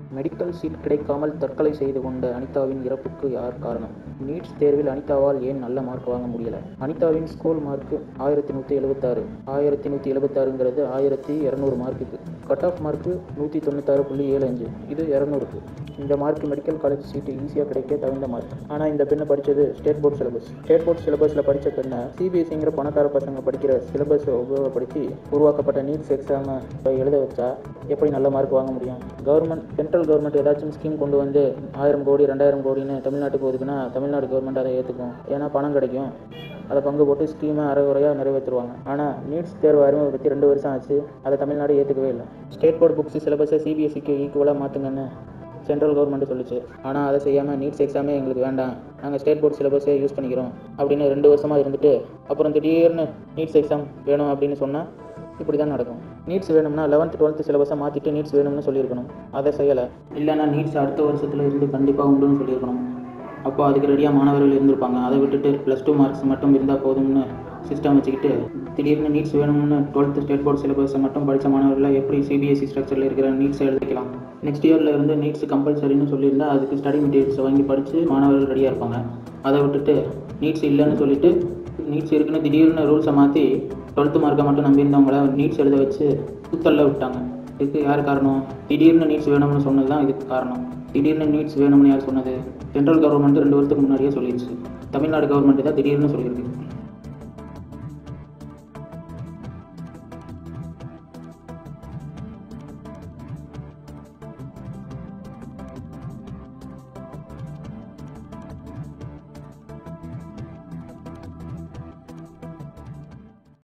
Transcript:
medical seat கிடைக்காமல் தற்கொலை செய்து கொண்ட அனிதாவின் இறப்புக்கு யார் காரணம் நீட்ஸ் தேர்வில் அனிதாவால் ஏன் நல்ல மார்க் வாங்க முடியல அனிதாவின் ஸ்கூல் மார்க்கு ஆயிரத்தி நூற்றி எழுபத்தாறு ஆயிரத்தி நூற்றி எழுபத்தாறுங்கிறது ஆயிரத்தி இரநூறு மார்க்குக்கு கட் ஆஃப் மார்க்கு நூற்றி தொண்ணூத்தாறு புள்ளி ஏழு அஞ்சு இது இரநூறுக்கு இந்த மார்க் மெடிக்கல் காலேஜ் சீட்டு ஈஸியாக கிடைக்க தகுந்த மார்க் ஆனால் இந்த பெண்ணை படித்தது state board syllabus state board சிலபஸில் படித்த பெண்ணை சிபிஎஸ்சிங்கிற பணக்கார பசங்க படிக்கிற சிலபஸை உபயோகப்படுத்தி உருவாக்கப்பட்ட நீட்ஸ் எக்ஸாமை எழுத வச்சா எப்படி நல்ல மார்க் வாங்க முடியும் கவர்மெண்ட் சென்ட்ரல் கவர்மெண்ட் ஏதாச்சும் ஸ்கீம் கொண்டு வந்து ஆயிரம் கோடி ரெண்டாயிரம் கோடின்னு தமிழ்நாட்டுக்கு ஒதுக்குனா தமிழ்நாடு கவர்மெண்ட் அதை ஏற்றுக்கும் ஏன்னா பணம் கிடைக்கும் அதை பங்கு போட்டு ஸ்கீமை அரைகுறையாக நிறைவேற்றுவாங்க ஆனால் நீட்ஸ் தேர்வு அறிமுகப்படுத்தி ரெண்டு வருஷம் ஆச்சு அதை தமிழ்நாடு ஏற்றுக்கவே இல்லை ஸ்டேட் போர்டு புக்ஸ் சிலபஸை சிபிஎஸ்சிக்கு ஈக்குவலாக மாற்றுங்கன்னு சென்ட்ரல் கவர்மெண்ட் சொல்லிச்சு ஆனால் அதை செய்யாமல் நீட்ஸ் எக்ஸாமே எங்களுக்கு வேண்டாம் நாங்கள் ஸ்டேட் போர்ட் சிலபஸே யூஸ் பண்ணிக்கிறோம் அப்படின்னு ரெண்டு வருஷமாக இருந்துட்டு அப்புறம் திடீர்னு நீட்ஸ் எக்ஸாம் வேணும் அப்படின்னு சொன்னால் இப்படி தான் நடக்கும் நீட்ஸ் வேணும்னா லெவன்த் டுவெல்த் சிலபஸை மாற்றிட்டு நீட்ஸ் வேணும்னு சொல்லியிருக்கணும் அதை செய்யலை இல்லைன்னா நீட்ஸ் அடுத்த வருஷத்தில் இருந்து கண்டிப்பாக உண்டுன்னு சொல்லியிருக்கணும் அப்போ அதுக்கு ரெடியாக மாணவர்கள் இருந்திருப்பாங்க அதை விட்டுட்டு ப்ளஸ் டூ மார்க்ஸ் மட்டும் இருந்தால் போதும்னு சிஸ்டம் வச்சுக்கிட்டு திடீர்னு நீட்ஸ் வேணும்னு டுவெல்த்து ஸ்டேட் போர்ட் சிலபஸை மட்டும் படித்த மாணவர்களை எப்படி சிபிஎஸ்சி ஸ்ட்ரக்சரில் இருக்கிற நீட்ஸை எழுதிக்கலாம் நெக்ஸ்ட் இயரில் இருந்து நீட்ஸ் கம்பல்சரின்னு சொல்லியிருந்தா அதுக்கு ஸ்டடி மெட்டீரியல்ஸை வாங்கி படித்து மாணவர்கள் ரெடியாக இருப்பாங்க அதை விட்டுட்டு நீட்ஸ் இல்லைன்னு சொல்லிட்டு நீட்ஸ் இருக்குன்னு திடீர்னு ரூல்ஸை மாற்றி டுவெல்த்து மார்க்கை மட்டும் நம்பியிருந்தவங்கள நீட்ஸ் எழுத வச்சு குத்தல்ல விட்டாங்க இதுக்கு யார் காரணம் திடீர்னு நீட்ஸ் வேணும்னு சொன்னது தான் இதுக்கு காரணம் திடீர்னு நீட்ஸ் வேணும்னு யார் சொன்னது சென்ட்ரல் கவர்மெண்ட் ரெண்டு வருஷத்துக்கு முன்னாடியே சொல்லிடுச்சு தமிழ்நாடு கவர்மெண்ட் தான் திடீர்னு சொல்லியிருக்கு